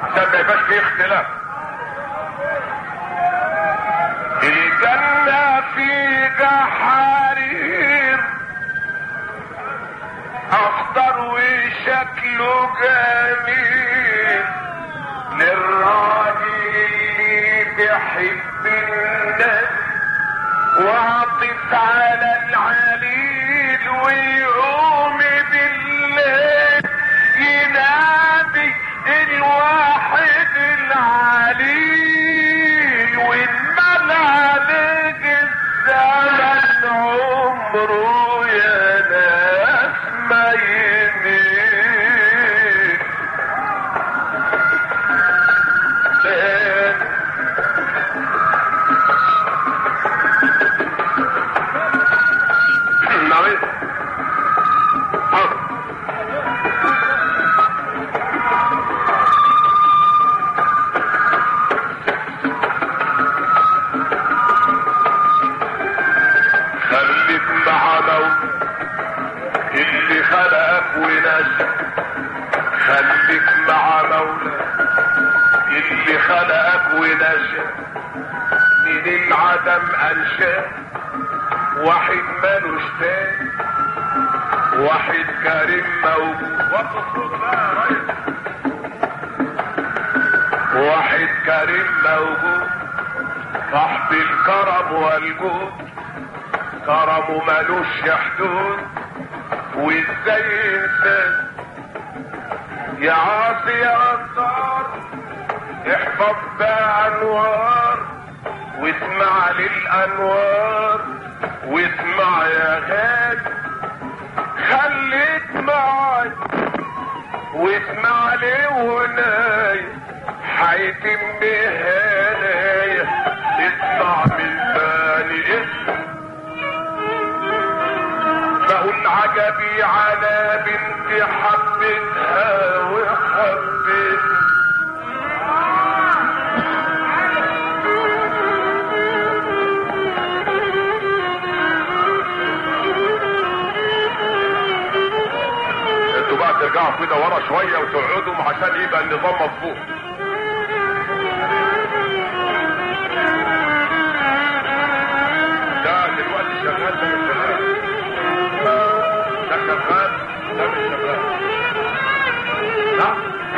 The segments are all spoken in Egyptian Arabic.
عشان ما يبقاش فيه اختلاف الجنة فيها حرير اخضر وشكله جميل للراجل اللي بيحب الناس وعطف على العليل ويقوم بالليل ينادي الواحد العليل وانمل عليك الزمن عمره يا ناس ما يميل نعم حاضر خليك مع موت اللي خلقك ونشأ خليك مع مولا اللي خلقك ونشأ من العدم أنشأ واحد مالوش تاني واحد كريم موجود واحد كريم موجود صاحب الكرم والجود كرمه ملوش حدود وازاي انسان يا عاصي يا غدار احفظ بقى انوار واسمع للانوار واسمع يا غالي خليك معاي واسمع لي وناي حيتم هنايا اسمع من ثاني اسم فهو العجبي على بنت حبتها وحبت انتوا بقى ترجعوا كده ورا شويه وتقعدوا عشان يبقى النظام مظبوط ده دلوقتي شغال ده مش شغال ده شغال ده مش شغال لا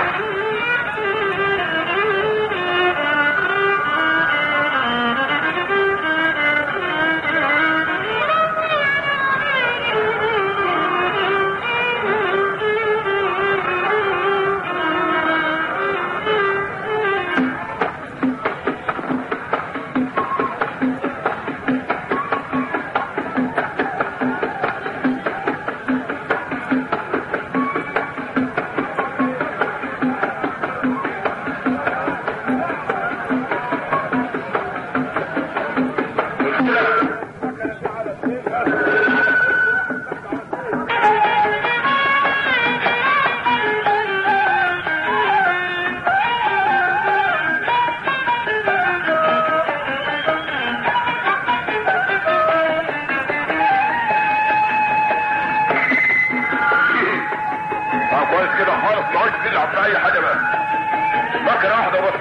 اه كويس كده خالص ما عادش تلعب في اي حاجه بقى مكنه واحده بس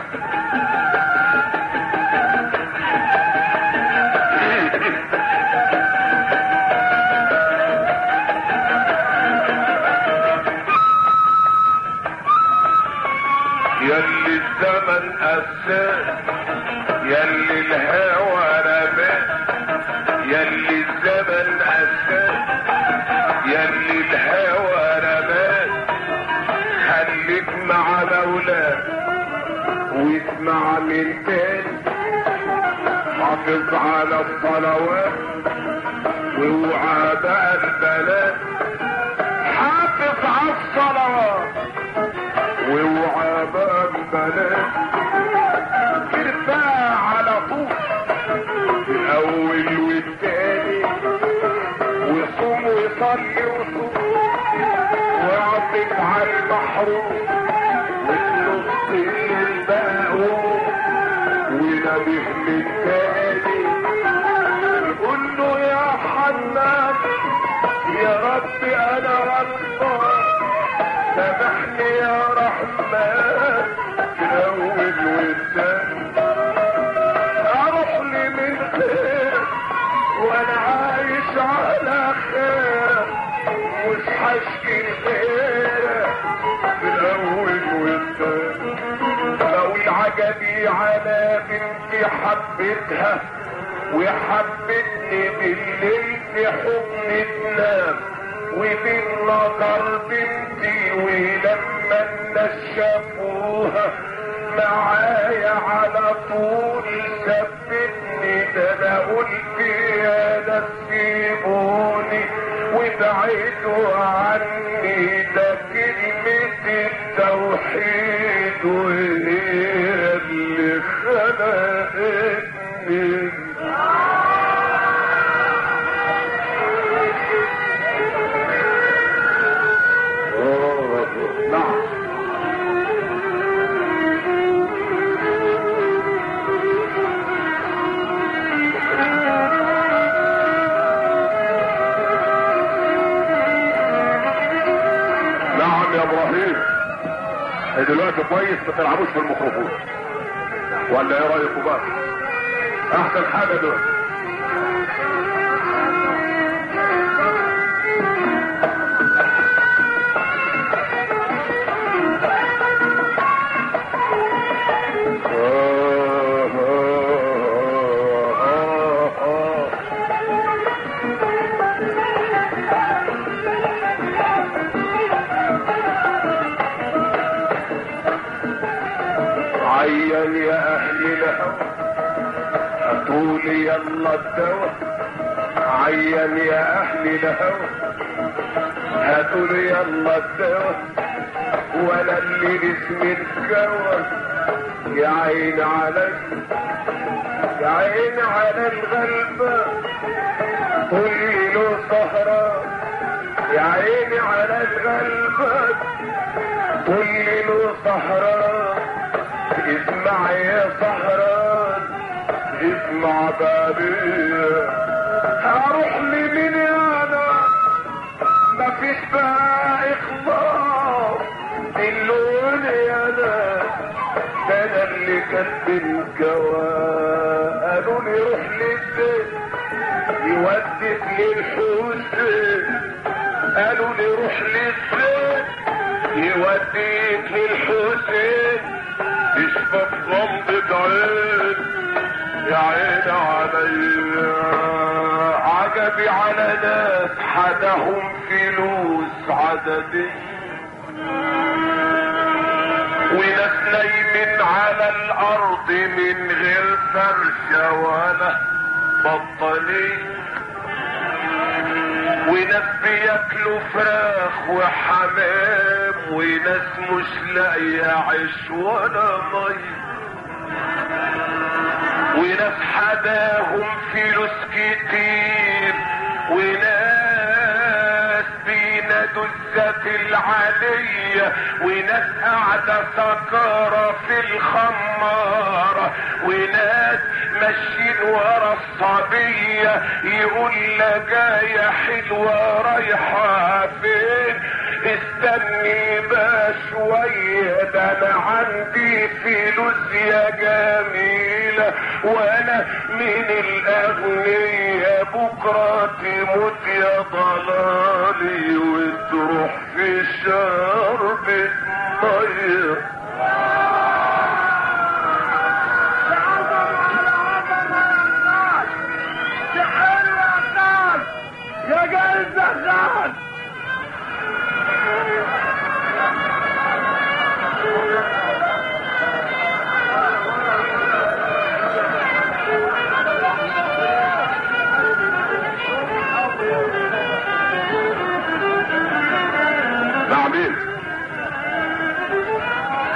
يلي الزمن أساه يلي الهوى رماه يلي الزمن أساه يلي الهوى رماه خليك مع مولاك واسمع من تاني حافظ على الصلوات واوعى بقى البنات حافظ على الصلوات واوعى بقى البنات ارفع على طول الاول والتاني وصوم وصلي وصوم واعطف على المحروم وتنص الباقوم ونبه من تاني قول له يا حنان يا رب انا غلطان سامحني يا رحمن عجبي على بنتي حبتها وحبتني بالليل في حضن تنام وبالنظر بنتي ولما الناس شافوها معايا على طول ثبتني ده انا قلت يا ناس سيبوني وابعدوا عني ده كلمة التوحيد وهي اللي خلقتني نعم نعم يا ابراهيم دلوقتي كويس ما تلعبوش في الميكروفون ولا ايه رايكم بقى احسن حاجه دلوقتي عين يا اهل الهوى هاتولي يلا الدواء عين يا اهل الهوى هاتولي يلا الدواء ولا اللي اسمي الكوى يا عين علي يا عين على الغلبة قولي له سهرة يا عيني على الغلبة قولي له سهرة اسمع يا سهران اسمع بابي هروح لمين انا مفيش بقى اخبار اللون يا انا ده انا اللي كاتب الجواب قالوا لي روح للبيت يوديك للحسين قالوا لي روح للبيت يوديك للحسين اشفى بغمضة عين يا عين عليا عجبي على ناس حدهم فلوس عددي وناس نايمين على الارض من غير فرشة ولا بطانية وناس بياكلوا فراخ وحمام وناس مش لاقيه عيش ولا ميه وناس حداهم فلوس كتير وناس بينادوا الذات العالية وناس قاعدة سكارة في الخمارة وناس ماشيين ورا الصبية يقول لها جاية حلوة رايحة فين استني بقى شوية ده انا عندي فلوس يا جميلة وانا من الاغنياء بكرة تموت يا ضلالي وتروح في شرب ميه يا جاي زغال نعم ايه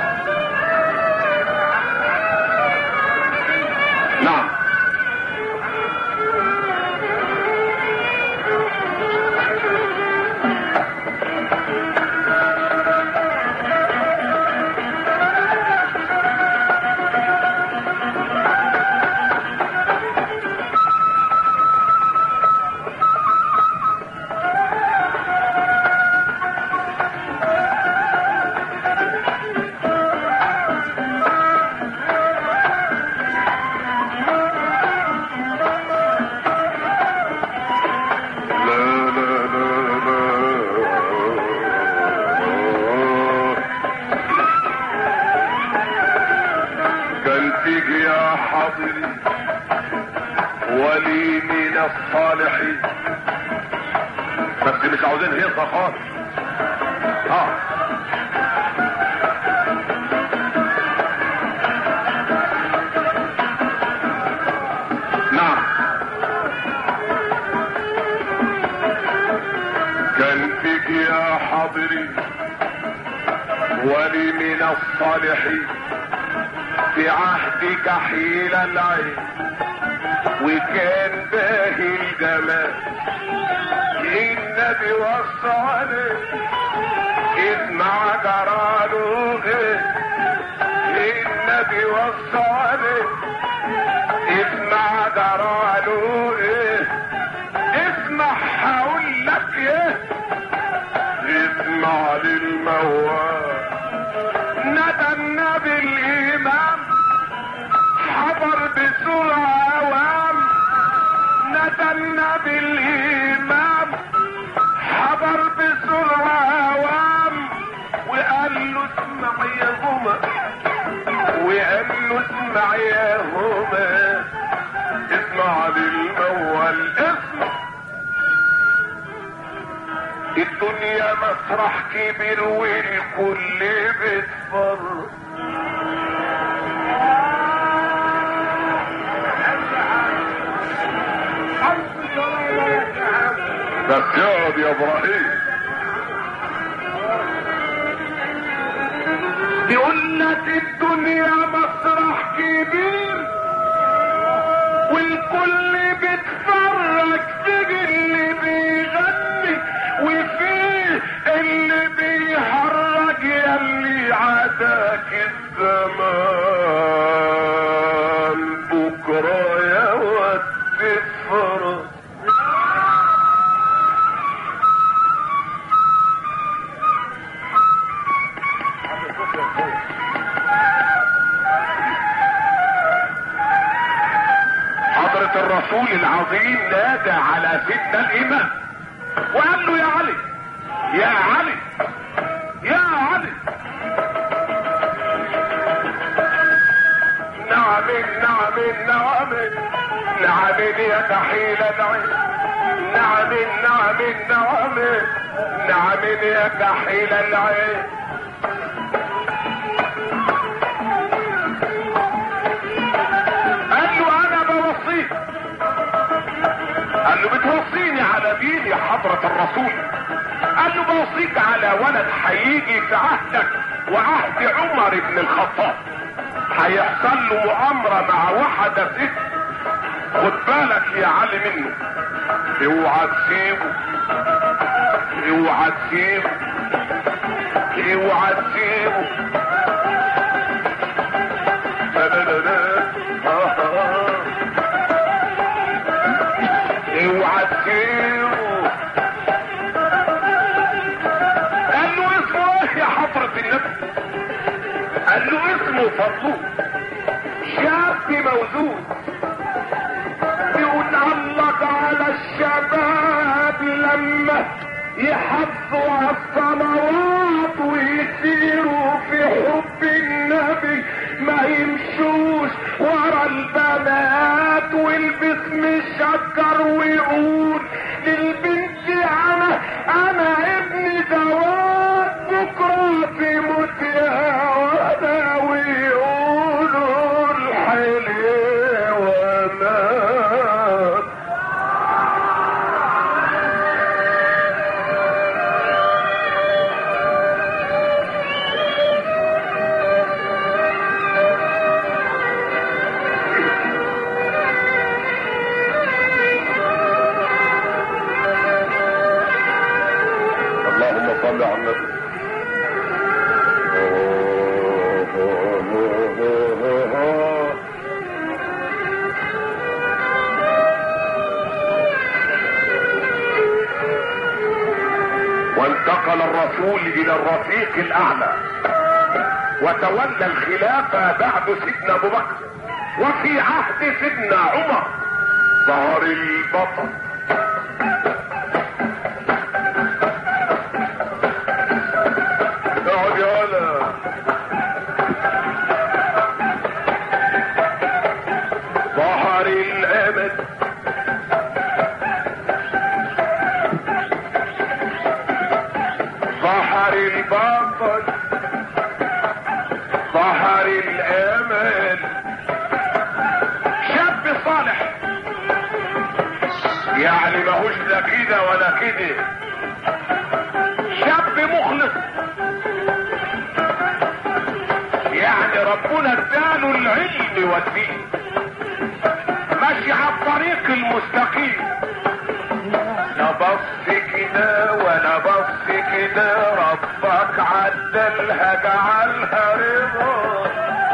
الحاضرين ولي من الصالحين بس مش عاوزين هيصة خالص اه نعم كان فيك يا حاضرين ولي من الصالحين في عهدك حيل العين وكان باهي الجمال النبي وصى عليه اسمع جراله ايه النبي وصى عليه اسمع جراله ايه اسمع هقول لك ايه اسمع للموال ندى النبي الامام حضر بسرعة اوام ندى النبي الامام حضر بسرعة اوام وقال له اسمع يا هما وقال له اسمع يا هما اسمع للموال اسمع الدنيا مسرح كبير والكل بيتفرج بس اقعد يا ابراهيم بيقول لك الدنيا مسرح كبير والكل بيتفرج فيه اللي بيغني وفيه اللي بيهرج يلي عداك الزمان بكره يا واد تتفرج حضرة الرسول العظيم نادى على سيدنا الإمام وقال له يا علي يا علي يا علي نعم نعم نعم نعم يا كحيل العين نعم نعم نعم نعم يا كحيل العين قال له انا بوصيك قال له بتوصيني على مين يا حضرة الرسول قال له بوصيك على ولد هيجي في عهدك وعهد عمر بن الخطاب هيحصل له مؤامرة مع واحدة ست خد بالك يا علي منه اوعى تسيبه اوعى تسيبه اوعى تسيبه لا لا لا لا آه آه. اوعى تسيبه قال له اسمه ايه يا حضرة النبي قال له اسمه فضلوه شاب موزون يقول علق على الشباب لما يحافظوا على الصلوات ويسيروا في حب النبي ما يمشوش ورا البنات والبس مشكر ويقول للبنت انا انا ابن زواج بكره تموت يا وانا ويقولوا الحلوة مات اللهم صل على النبي وانتقل الرسول الى الرفيق الاعلى وتولى الخلافة بعد سيدنا ابو بكر وفي عهد سيدنا عمر ظهر البطل اقعد يا ولا ظهر الامل شاب صالح يعني ماهوش لا كده ولا كده شاب مخلص يعني ربنا اداله العلم والدين ماشي على الطريق المستقيم لا بص كده ولا بص كده ربك عدلها جعلها رضا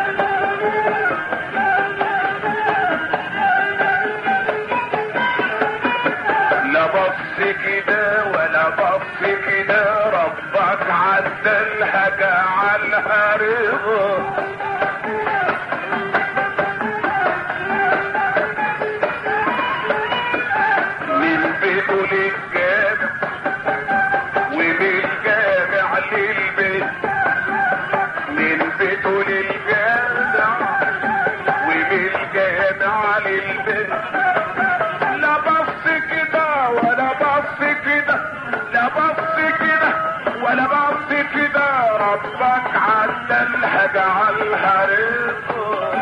لا بص كده ولا بص كده ربك عدلها جعلها رضا من بيته للجامع ومن الجامع للبيت من بيته للجامع ومن الجامع للبيت لا بص كده ولا بص كده لا بص كده ولا بص كده ربك عدلها جعلها رزق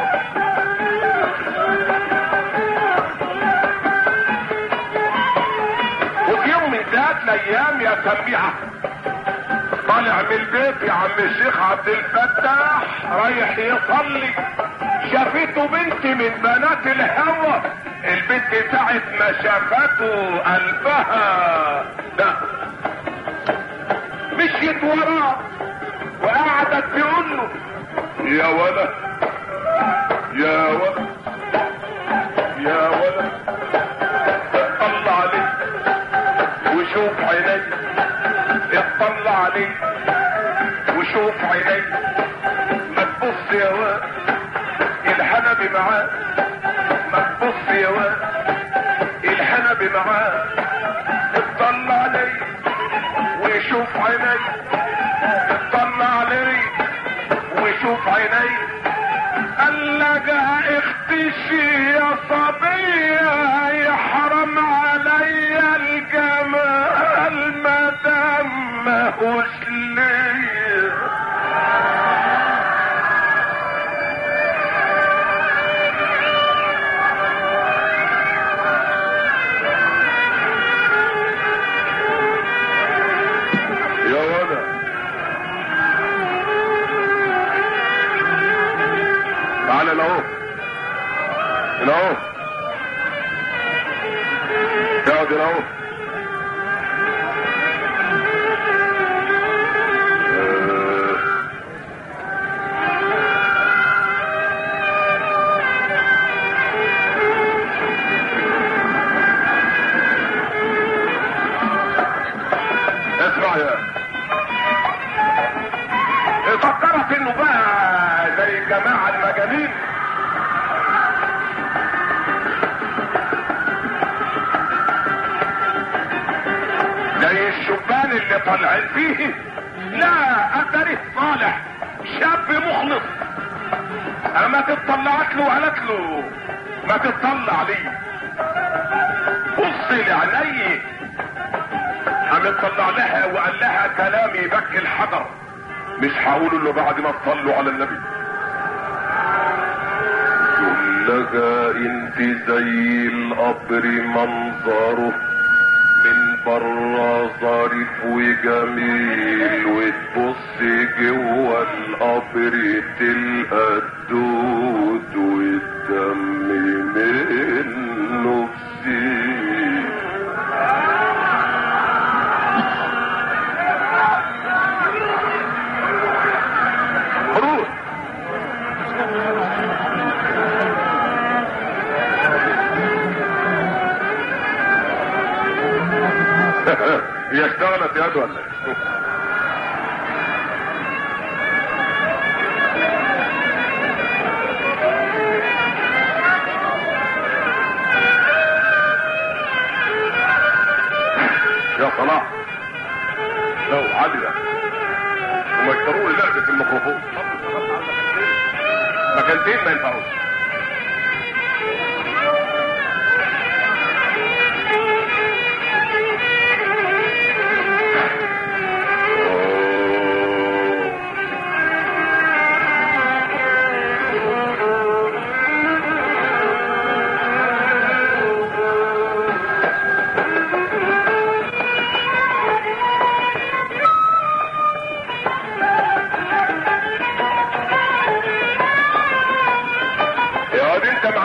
وفي يوم من ذات الايام يا سميعه طالع من البيت يا عم الشيخ عبد الفتاح رايح يصلي شافته بنت من بنات الهوى البنت ساعة ما شافته قلبها ده مشيت وراه وقعدت تقول له يا ولد يا ولد يا ولد اطلع عليك وشوف عيني اطلع عليك وشوف عيني ما تبص يا واد الحنبي معاه ما تبص يا واد الحنبي معاه اطلع علي وشوف عيني اطلع علي وشوف عيني قال لك اختشي يا صبية يحرم علي الجمال ما دام ماهوش ليا يا ولد تعال هنا اهو هنا اهو اقعد هنا اهو آه. اسمع يا فكرت انه بقى زي الجماعة المجانين زي الشبان اللي طالعين فيه لا اتري صالح شاب مخلص اما تطلعت له وقالت له ما تطلع لي بص لعيني قام اطلع لها وقال لها كلام يبكي الحجر مش هقول الا بعد ما تصلوا على النبي كلها انت زي القبر منظره من بره ظريف وجميل وتبص جوه القبر تلقى الدود والدم منه كتير روح هي اشتغلت يد ولا ايه؟ يا صلاح لو عادي ده وما يشتروا لي لعبة في الميكروفون مكانتين ما ينفعوش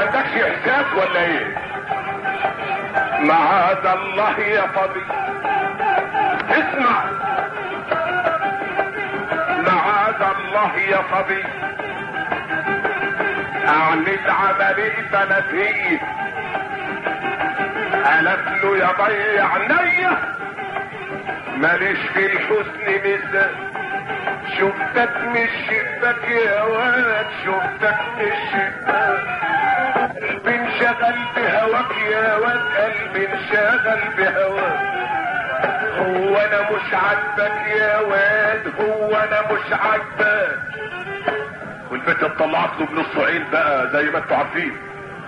عندكش احساس ولا ايه معاذ الله يا فضي اسمع معاذ الله يا فضي اعمل عملي ثلاثية قالت له يا ضيع عينيا ماليش في الحسن ميزان شفتك من الشباك يا واد شفتك من الشباك قلبي انشغل بهواك يا واد قلبي انشغل بهواك هو انا مش عاجبك يا واد هو انا مش عاجبك والبنت اتطلعت له بنص عين بقى زي ما انتوا عارفين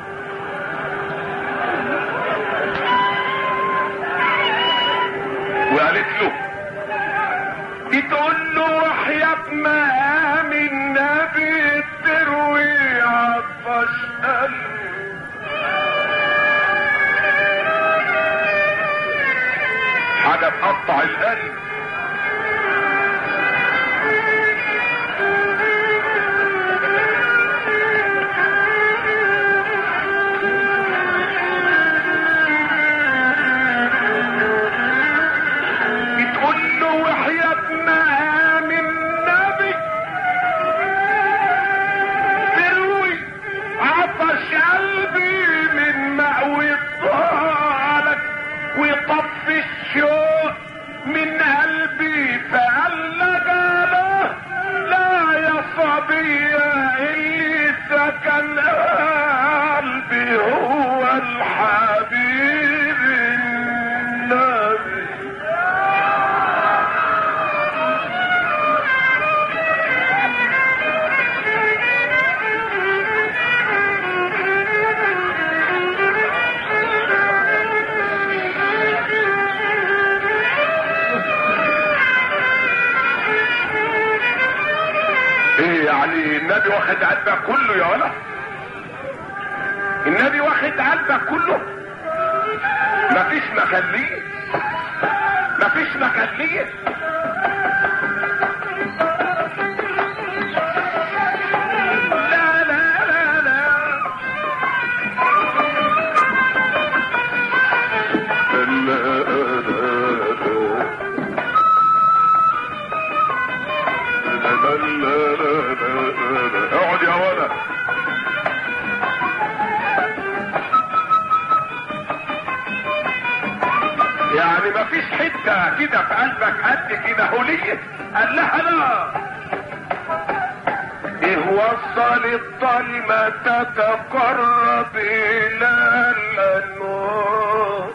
وقالت له بتقول له وحياة مقام النبي تروي عطش قلبي حاجة تقطع القلب بتقول له وحياة مقام النبي تروي عطش قلبي من مأوي ضالك ويطفي الشوق من قلبي فقال له لا يا صبية اللي سكن قلبي هو الحبيب النبي ايه يعني النبي واخد قلبك كله يا ولد النبي واخد قلبك كله مفيش مخليه مفيش مخليه لا لا لا لا اقعد يا ولد يعني مفيش حته كده في قلبك قد كده هوليه قال لها لا ايه وصل الظلمة تتقرب الى النور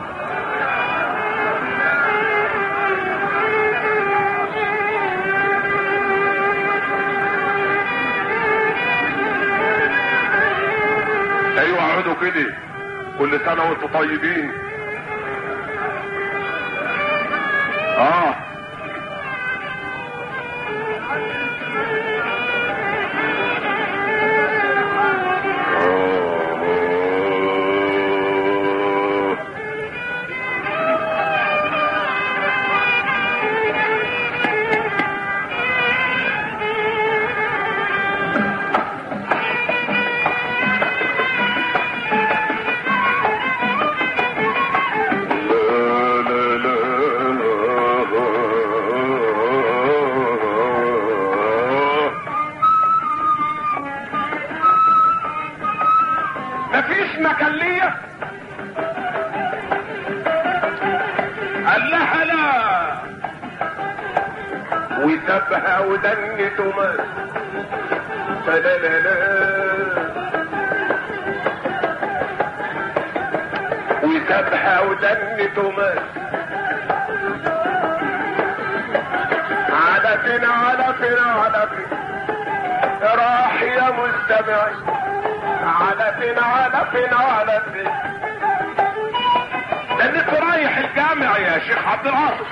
ايوه اقعدوا كده كل سنه وانتم طيبين اه مفيش مكلية قال لها لا وسبها ودنت مات فلا لا لا وسبها ودنت مات على فين على فين على فين راح يا مستمعي على فين على فين على فين لانك رايح الجامع يا شيخ عبد العاطف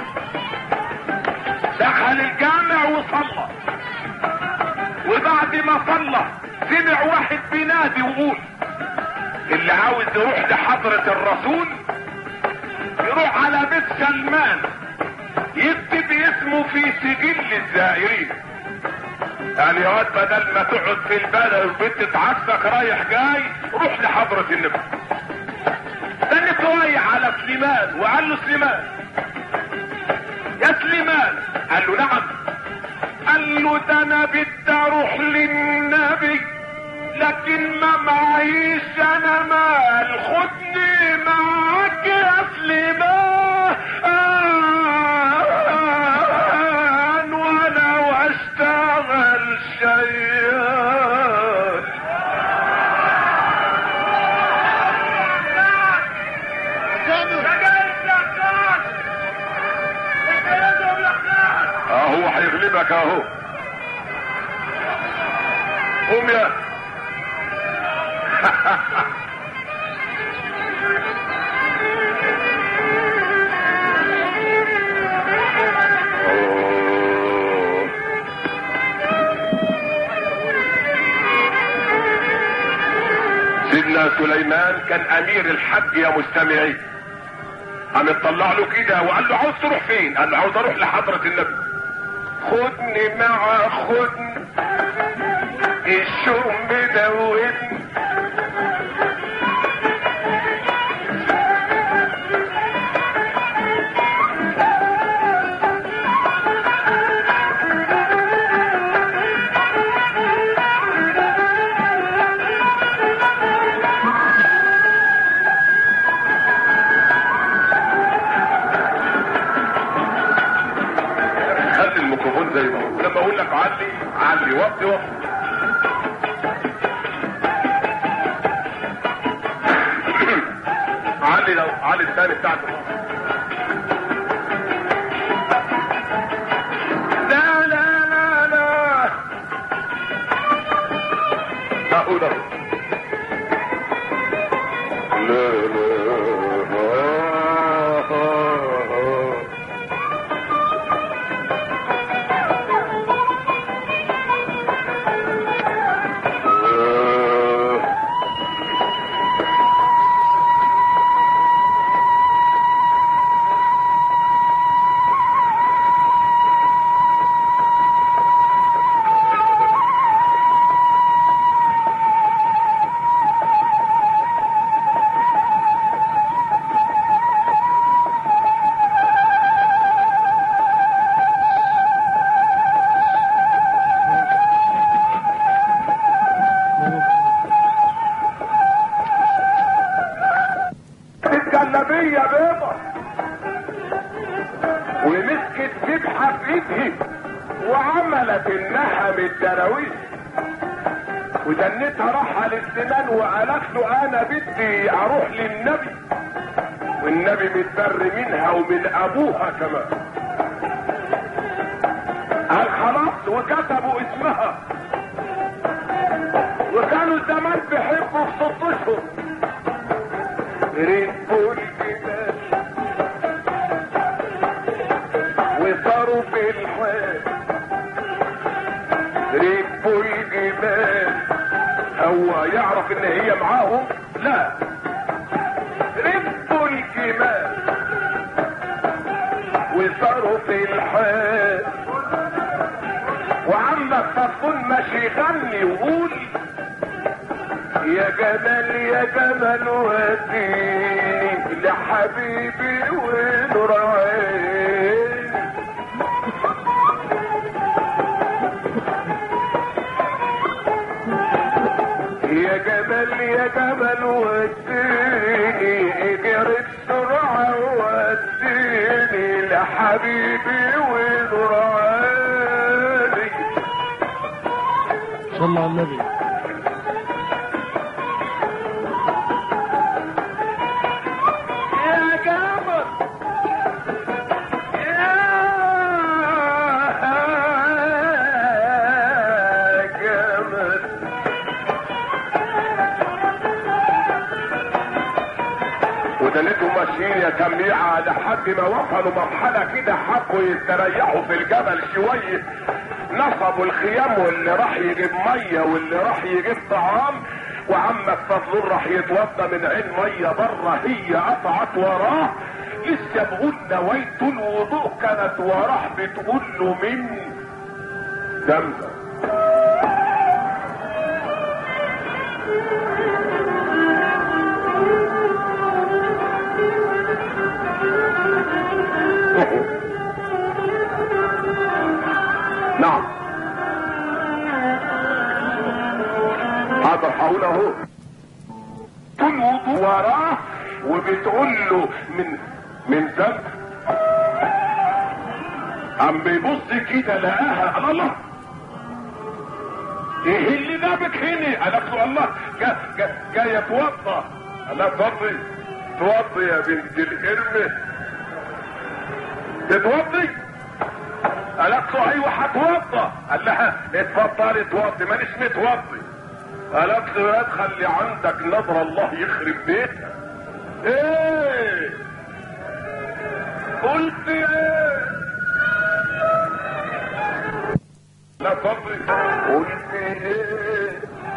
دخل الجامع وصلى وبعد ما صلى سمع واحد بينادي ويقول اللي عاوز يروح لحضرة الرسول يروح على بيت سلمان يكتب اسمه في سجل الزائرين يعني يا واد بدل ما تقعد في البلد والبنت تعسك رايح جاي روح لحضرة النبي ده النبي رايح على سليمان وقال له سليمان يا سليمان قال له نعم قال له ده انا بدي اروح للنبي لكن ما معيش انا مال خدني معاك يا سليمان وانا واشتغل شيال اه هو هيغلبك اهو قوم يا أوه. سيدنا سليمان كان امير الحج يا مستمعين قام اطلع له كده وقال له عاوز تروح فين قال له عاوز اروح لحضرة النبي خدني مع خدني الشوم بدوتني خلي الميكروفون زي ما هو لما اقول لك علي علي وطي وطي علي لو علي الثاني بتاعته لا لا لا لا اقول اهو لا لا آه آه آه. آه. الجلابية بيضة ومسكت سبحة في ايدها وعملت انها من الدراويش ودنتها راحة للسنان وقالت له انا بدي اروح للنبي والنبي متبر منها ومن ابوها كمان قال خلاص وكتبوا اسمها وكانوا زمان بيحبوا في ست اشهر ركبوا الجبال وصاروا في الحال ركبوا الجبال هو يعرف ان هي معاهم لا ركبوا الجمال وصاروا في الحال وعمك فطون ماشي يغني ويقول يا جمال يا جمال وديني لحبيبي ونور عيني يا جمال يا جمال وديني اجري بسرعة وديني لحبيبي ونور عيني صلى على النبي يا جمل يا جمل ودنتهم ماشيين يا تميعة لحد ما وصلوا مرحلة كده حبوا يستريحوا في الجبل شوية نصبوا الخيام واللي راح يجيب مية واللي راح يجيب طعام وعمك فضلون راح يتوضى من عين مية بره هي قطعت وراه لسه بقول نويت الوضوء كانت وراه بتقول له من زمزم نعم هذا حول اهو تنوض وراه وبتقول له من من ذنب عم بيبص كده لقاها قال الله ايه اللي جابك هنا قالت له الله جا جا جاي اتوضى قال لها اتوضي اتوضي يا بنت القرمه تتوضي قالت له ايوه هتوضى قال لها اتفضلي اتوضي مانيش متوضي قالت له يا خلي عندك نظر الله يخرب بيتك ايه قلت ايه لا تفضل قلت ايه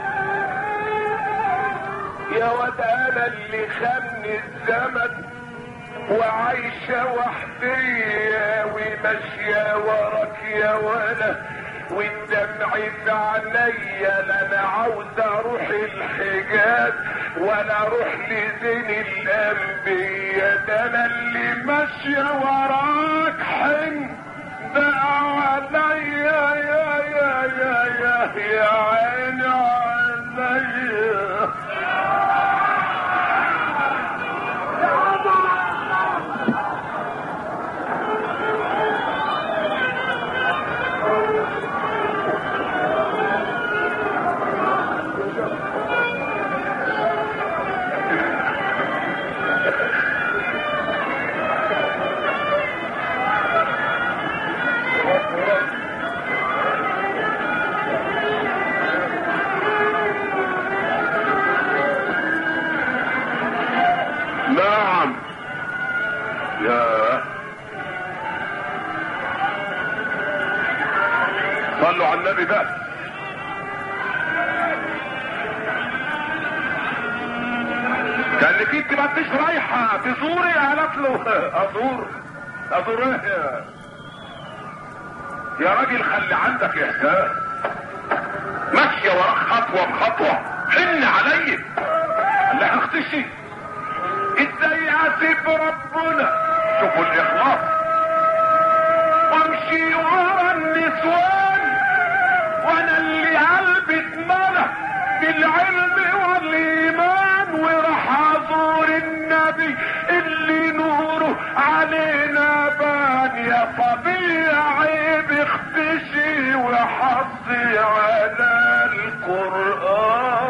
يا واد انا اللي خمني الزمن وعايشة وحدية وماشية وراك يا ولا والدمع في عينيا لا انا عاوز اروح الحجاز ولا اروح لزين الانبياء ده انا اللي ماشية وراك حن ده عليا يا يا يا يا يا عيني عليا نعم يا صلوا على النبي بقى كانك انت ما انتش رايحه تزوري قالت له ازور ازور ايه يا يا راجل خلي عندك احساس ماشيه وراك خطوه بخطوه حن عليا قال لها اختشي ازاي اسيب ربنا شوفوا الاخلاص وامشي ورا النسوان وانا اللي قلبي اتملى بالعلم والايمان وراح ازور النبي اللي نوره علينا بان يا طبيعي باختشي وحظي على القران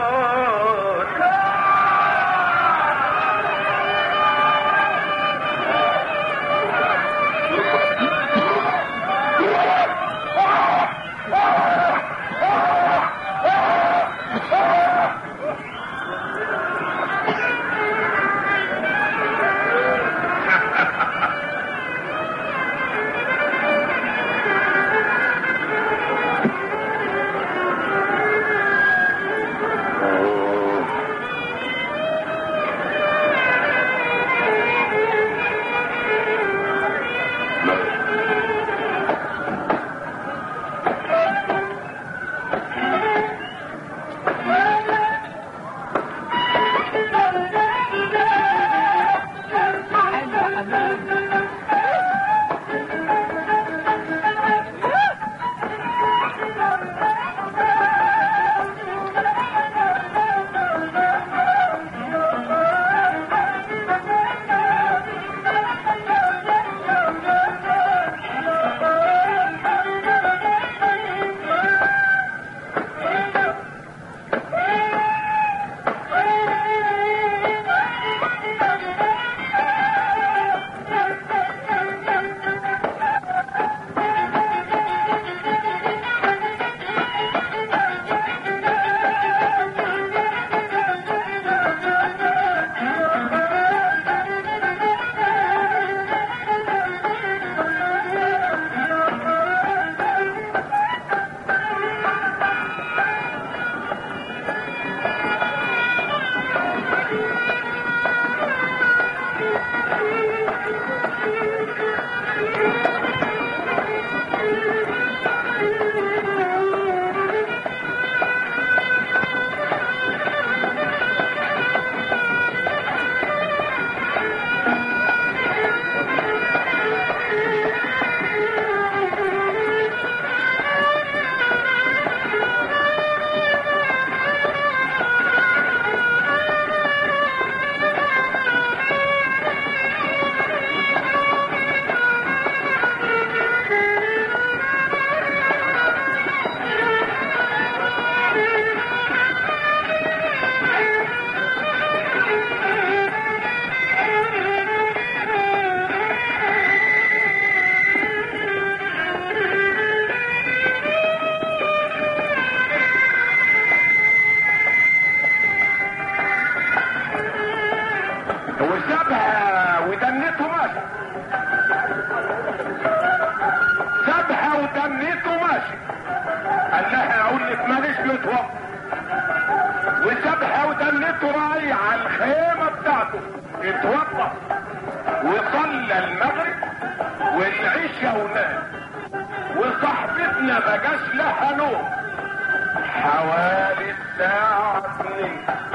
خدها ودلته راي على الخيمة بتاعته اتوضى وصلى المغرب والعشاء ونام وصاحبتنا ما جاش لها نوم حوالي الساعة اتنين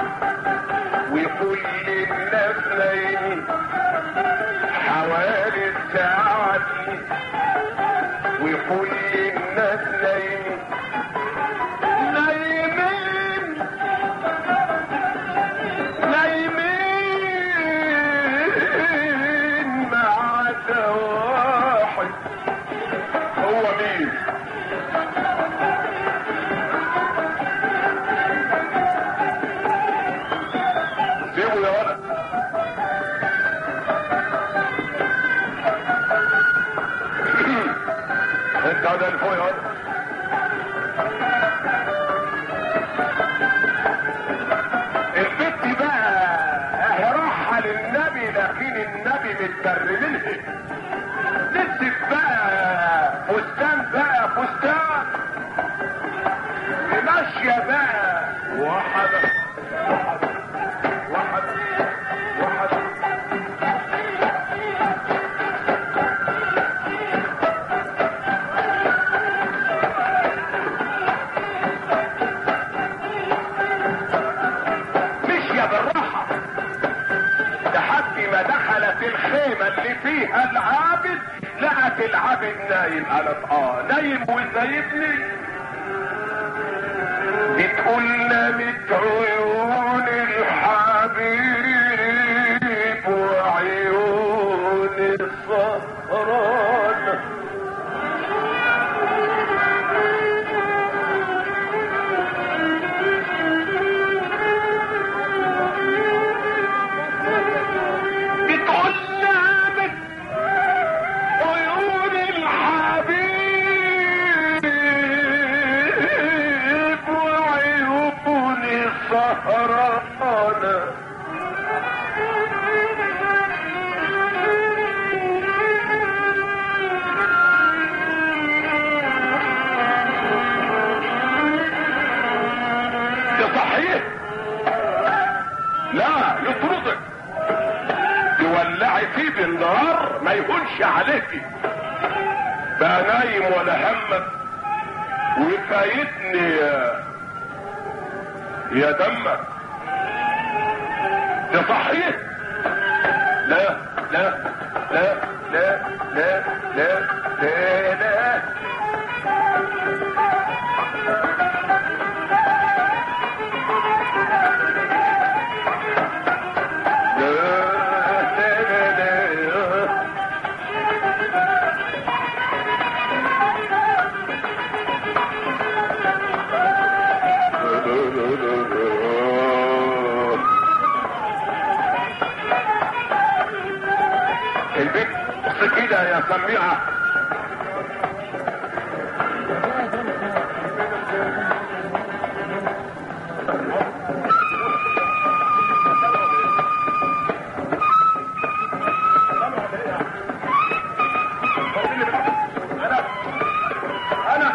وكل الناس نايمين حوالي الساعة اتنين وكل الناس نايمين نايمين نايمين ما عدا واحد هو مين سيبه يا ولد انت ده اللي فوق يا ولد البت بقى اهي راحة للنبي لكن النبي متبرملها نسيت بقى فستان بقى فستان ماشية بقى واحدة واحدة واحدة واحدة مشية بالراحة لحد ما دخلت الخيمة اللي فيها العابد لقت العابد نايم قالت اه نايم وسايبني بتقول نامت عيون الحبيب وعيون السهران بتقول نامت عيون الحبيب وعيون السهران ده صحيح لا يطردك تولعي فيه بالنار ما يهونش عليكي بقى نايم ولا همك وفايتني يا يا دمك ده صحيح لا لا لا لا لا لا لا لا البيت بص كده يا سميعة انا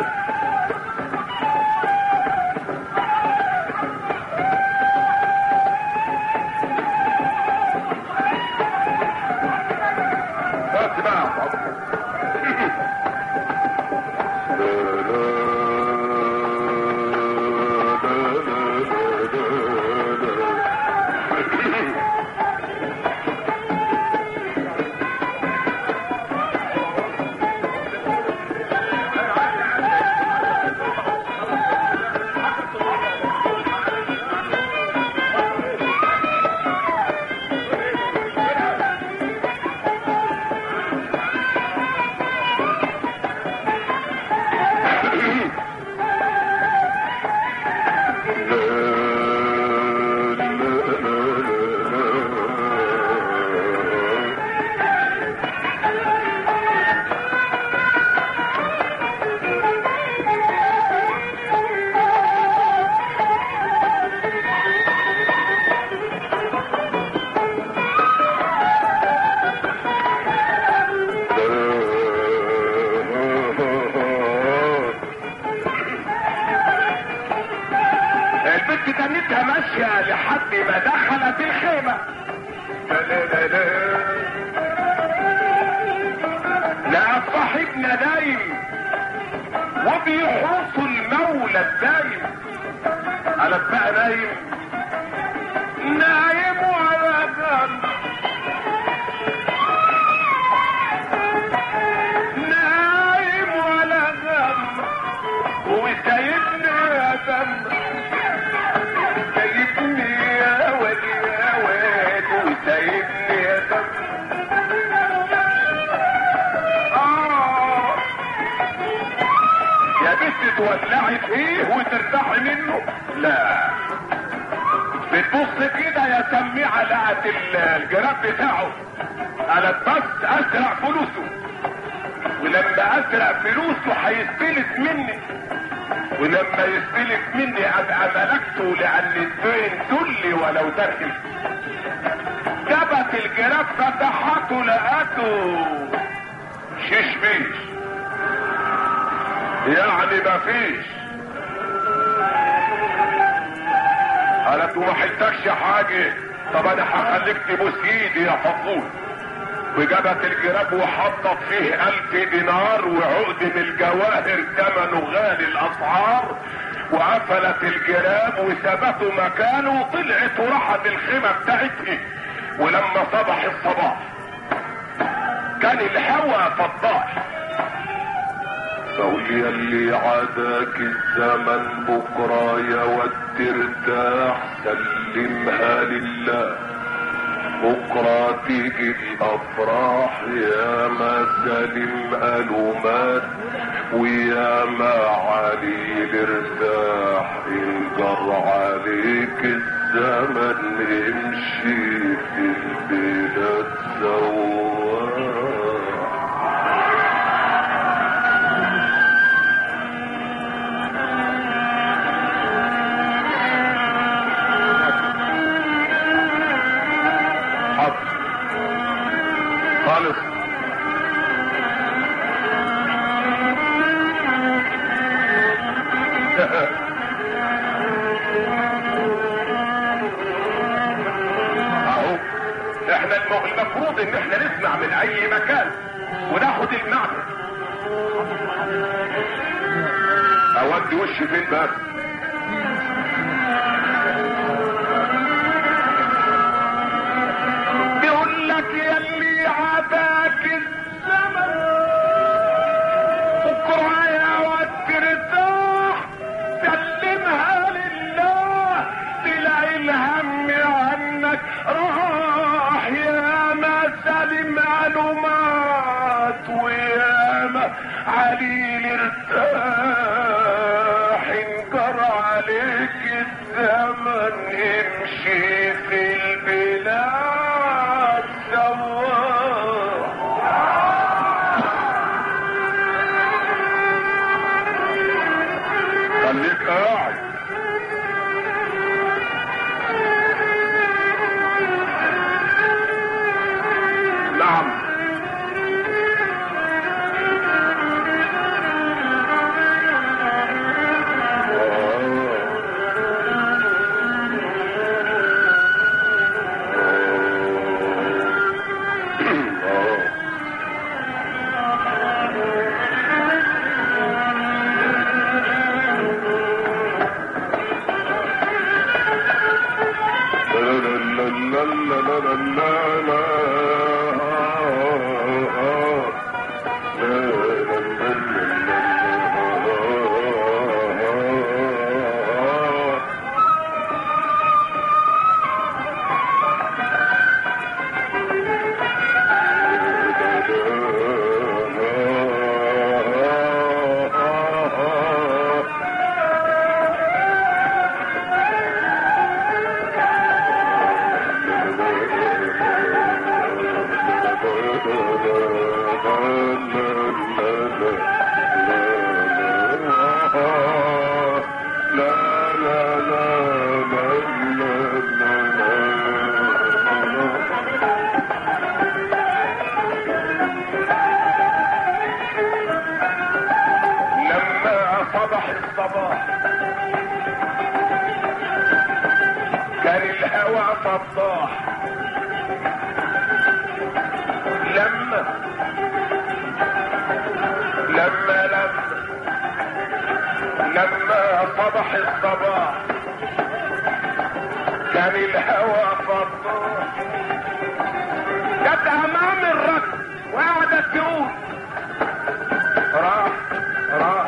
بس بقى يا صاحبي. البت استنتها ماشية لحد ما دخلت الخيمة لقى صاحبنا نايم وبيحوص المولى الدايم قالت بقى نايم نايم على جنب نايم على جنب وسايبني يا دم سايبني يا واد يا واد وسايبني يا دم آه يا بنت تولعي فيه وترتاحي منه لا بتبص كده يا سميعة لقت ال- الجراب بتاعه قالت بس اسرق فلوسه ولما اسرق فلوسه هيستلف مني ولما يستلف مني ابقى ملكته لان الدين ذلي ولو دخل جابت الجراب فتحته لقته شيش بيش يعني مفيش قالت وما حلتكش حاجة طب انا هخليك تبوس ايدي يا فضول وجابت الجراب وحطت فيه الف دينار وعقد من الجواهر ثمنه غالي الاسعار وقفلت الجراب وثبته مكانه وطلعت وراحت الخيمة بتاعتها ولما صبح الصباح كان الهوى فضاح قول يلي عداك الزمن بكرة يا ود ترتاح سلمها لله بكرة تيجي الأفراح يا ما سلم ألومات ويا ما علي الارتاح إن جر عليك الزمن امشي في البلاد سواح حاضر خالص اهو احنا الم- المفروض ان احنا نسمع من اي مكان وناخد المعنى اودي وشي فين بس بيقول لك يلي عداك الزمن بكره يا واد ترتاح سلمها لله تلاقي الهم عنك راح يا ما سلم معلومات ويا ما عليل ارتاح انكر عليك الزمن امشي في البلاد سواح خليك قاعد نعم كان الهوى فضاح لما لما لما لما صبح الصباح كان الهوى فضاح جت امام الركب وقعدت تقول راح راح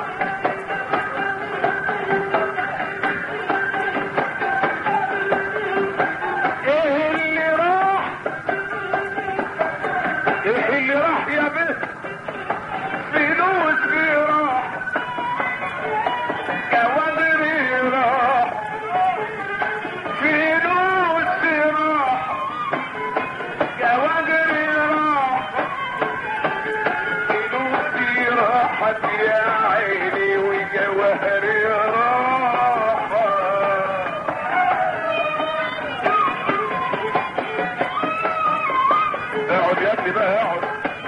ايه اللي راح ايه اللي راح يا بنت فلوسي راح كوادري راح فلوسي راح كوادري راح فلوسي راحت يا عيني وجوهري راح اقعد يا ابني بقى اقعد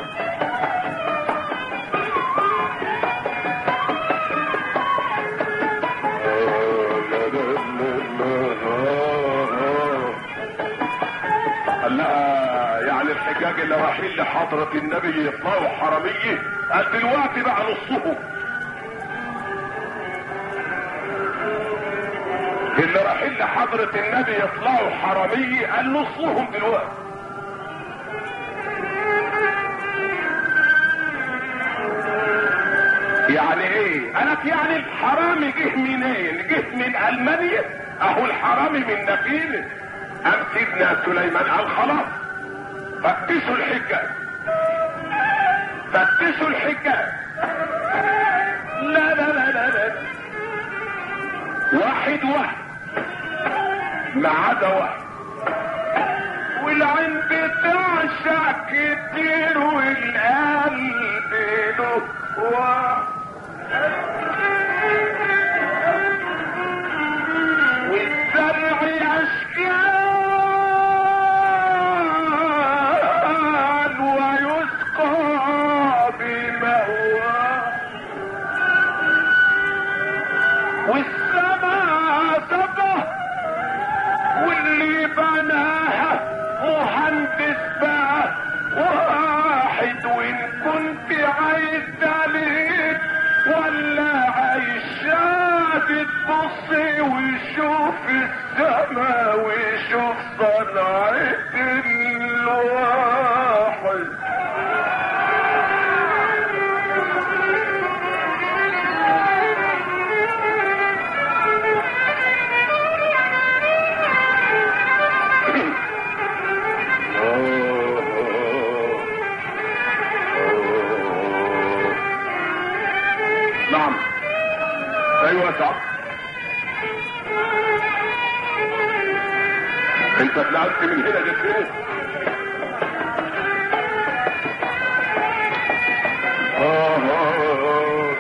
قال لها يعني الحجاج اللي رايحين لحضرة النبي يطلعوا حرامية قال دلوقتي بقى نصهم اللي رايحين لحضرة النبي يطلعوا حرامية قال نصهم دلوقتي يعني ايه قالت يعني الحرامي جه منين جه من المانيا اهو الحرامي من نفيل ام سيدنا سليمان قال خلاص فتشوا الحجاج فتشوا الحجاج لا لا لا لا لا واحد واحد ما عدا واحد والعين بتعشق كتير والقلب له واحد والزرع أشكال ويسقى بمأواه والسماء سبه واللي بناها مهندس بقى واحد وان كنت عايز دليل ولا عايز شاهد تبصي وشوف السما وشوف صنعة الواحد نعم ايوه صح انت طلعت من هنا جت هنا آه آه آه.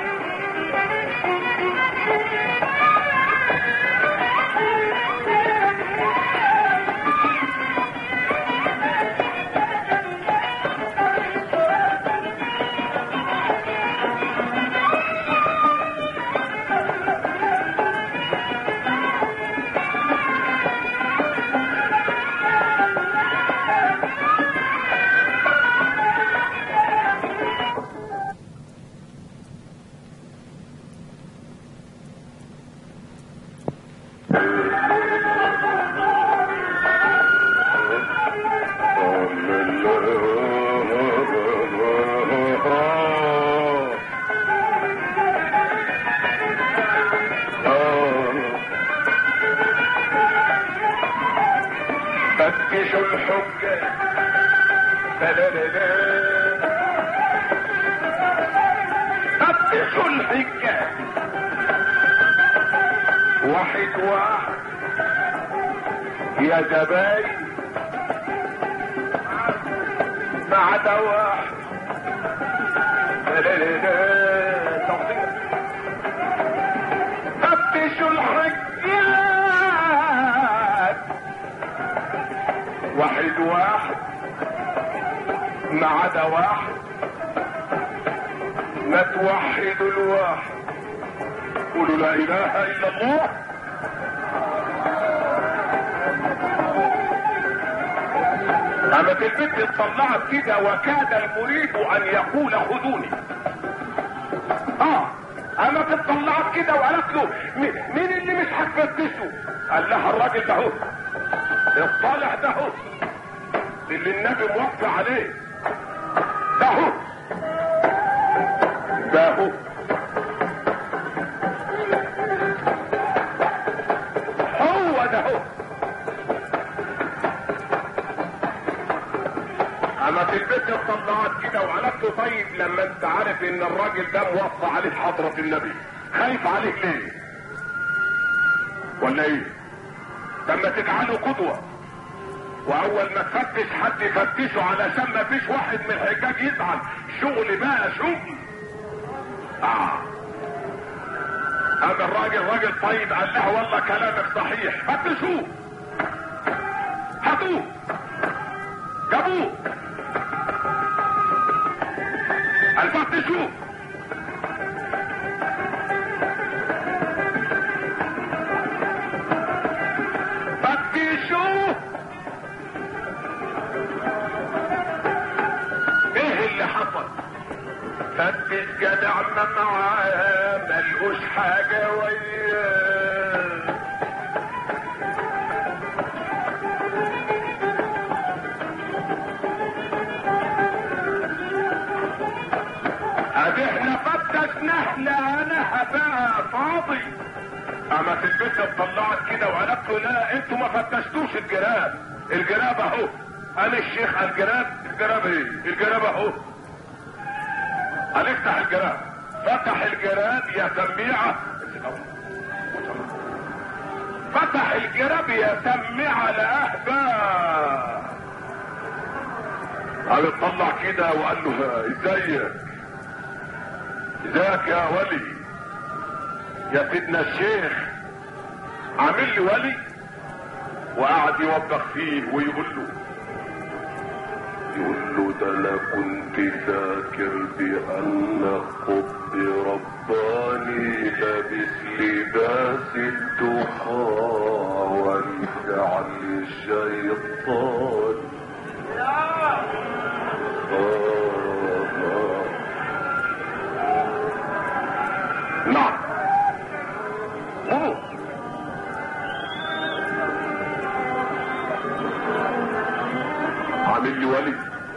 فتشوا الحجة فلللا. فتشوا الحجة واحد واحد يا زباين ما عدا واحد فلللا. تصير. فتشوا الحجات واحد واحد ما عدا واحد ما توحدوا الواحد قولوا لا اله الا الله قامت البنت اتطلعت كده وكاد المريد ان يقول خذوني اه قامت اتطلعت كده وقالت له مين مين اللي مش هتفتشه قال لها الراجل ده هو الصالح ده هو اللي النبي موفى عليه ده هو ده هو هو ده هو اما في البيت اتطلعت كده وقالت له طيب لما انت عارف ان الراجل ده موفى عليه حضرة النبي خايف عليك ليه ولا ايه لما تجعله قدوة واول ما تفتش حد يفتشه علشان ما فيش واحد من الحجاج يزعل شغل بقى شغل اه هذا الراجل راجل طيب قال لها والله كلامك صحيح فتشوه هاتوه جابوه قال فتشوه فتشوه ايه اللي حصل فتش جدع ما معاه ملقوش حاجة وياه ادي احنا فتشنا احنا انا بقى فاضي اما في البيت اتطلعت كده وقالت له لا انتوا ما فتشتوش الجراب الجراب اهو انا الشيخ الجراب الجراب ايه الجراب اهو قال افتح الجراب فتح الجراب يا سميعة فتح الجراب يا سميعة لأهدى قال اطلع كده وقال له ازيك ازيك يا ولي يا سيدنا الشيخ عامل لي ولي وقعد يوبخ فيه ويقول له يقول له ده انا كنت فاكر بان قطب رباني لابس لباس التقى والفعل الشيطان آه آه. نعم مو عامل لي ولي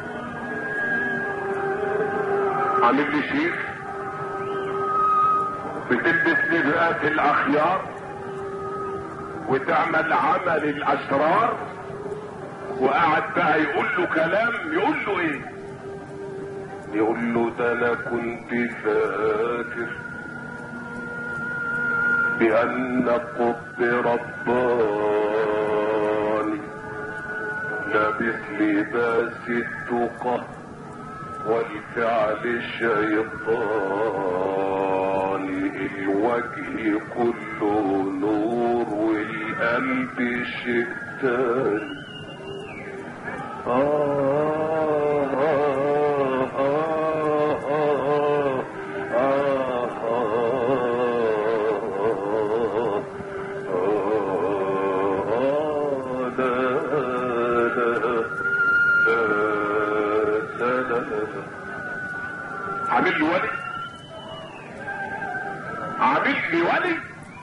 عامل لي شيخ بتلبس لباس الاخيار وتعمل عمل الاشرار وقعد بقى يقول له كلام يقول له ايه يقول له ده انا كنت فاكر بان قطب رباني لابس لباس التقى والفعل الشيطاني الوجه كله نور والقلب شتان آه آه آه آه آه آه لا لا عامل لي ولي عامل لي ولي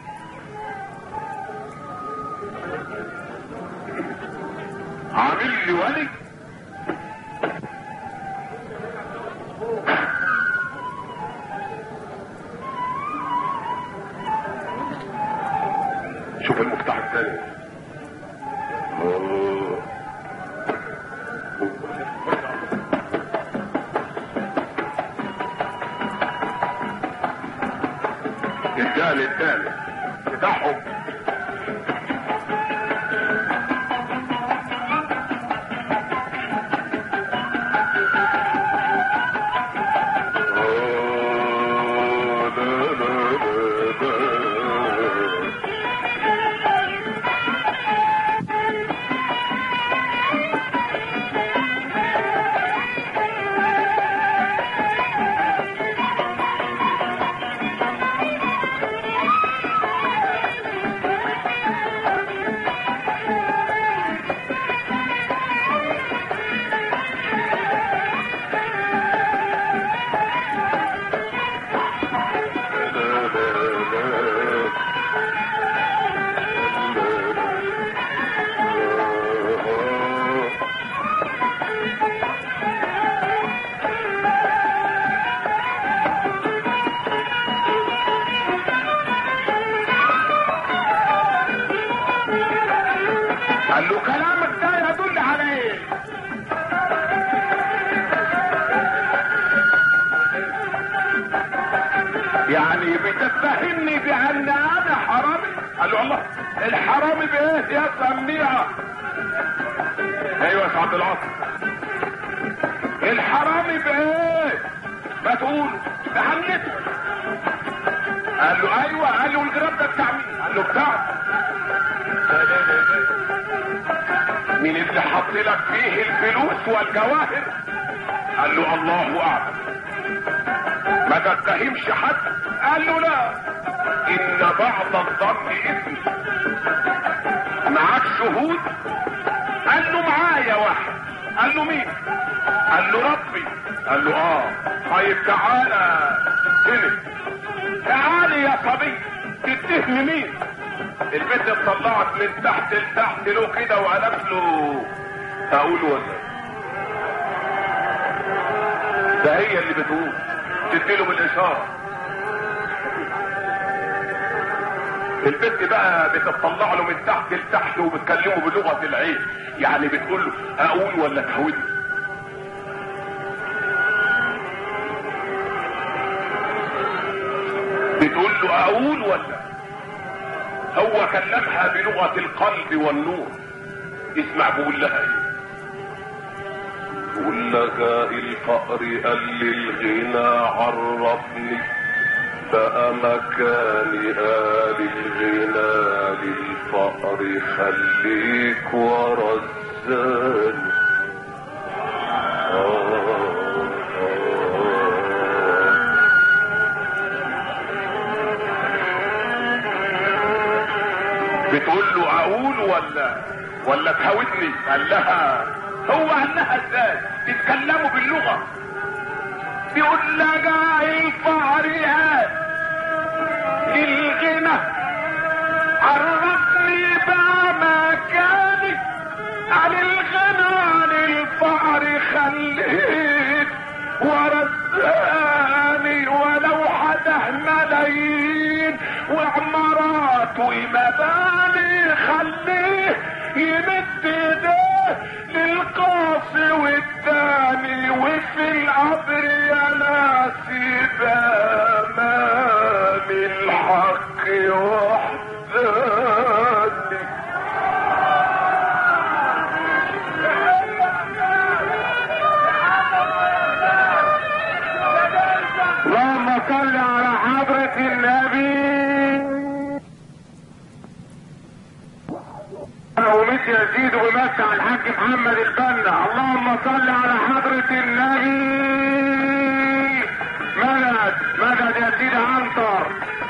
عامل لي ولي شوف المفتاح الثاني أوه. الثاني الثاني بتاعهم آه، لا، لا، لا، لا. قال له كلامك ده يدل على ايه يعني بتتهمني بان انا حرامي قال له الله الحرامي بايه يا سميعه ايوه يا سعد العاصي الحرامي بايه ما تقول ده عملته قال له ايوه قال له الجراب ده بتاع مين قال له بتاعك مين اللي حط لك فيه الفلوس والجواهر قال له الله اعلم ما تتهمش حد قال له لا ان بعض الظن اثم معاك شهود قال له معايا واحد قال له مين قال له ربي قال له اه طيب تعالى هنا تعالي يا صبي تتهم مين البنت اتطلعت من تحت لتحت له كده وقالت له اقول ولا ده هي اللي بتقول تديله بالاشاره البنت بقى بتطلع له من تحت لتحت وبتكلمه بلغه العين يعني بتقول له اقول ولا تهودني بتقول له اقول ولا هو كلمها بلغه القلب والنور اسمع بقول لها ايه بقول لها الفقر قال لي الغنى عرفني بقى مكاني قال الغنى للفقر خليك ورا الزاني آه آه بتقول له اقول ولا ولا تهاودني قال لها هو قال لها ازاي تتكلموا باللغه بيقول لها الفقر للغنى عرفني بقى مكاني عن الغنى للفقر خليك ورا الثاني ولو حده ملايين وعمارات ومباني خليه يمد ايديه للقاصي والتاني وفي القبر يا ناس بامام الحق وحداني اللهم صل على حضرة النبي ومش يزيد ويمسح الحاج محمد البنا اللهم صل على حضرة النبي مدد مدد يا سيدي عنتر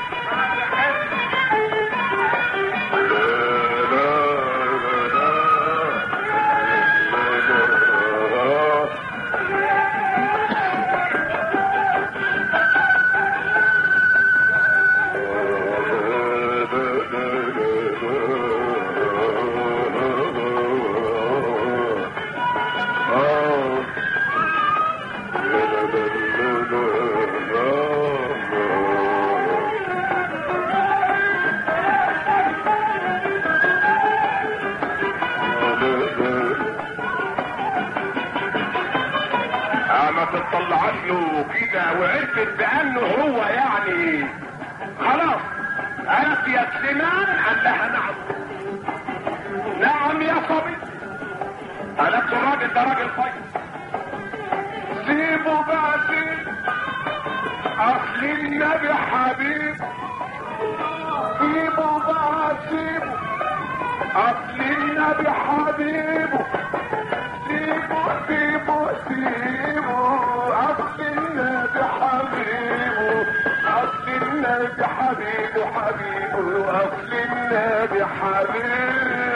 ما تطلعش له كده وعرفت بانه هو يعني خلاص عرف يا سليمان قال لها نعم نعم يا صبي قالت له الراجل ده راجل طيب سيبه بقى سيبه اصل النبي حبيب سيبه بقى سيبه اصل النبي حبيبه سيبه سيبه سيبه اصل النبي حبيبه اصل النبي حبيبه حبيبه اصل النبي حبيبه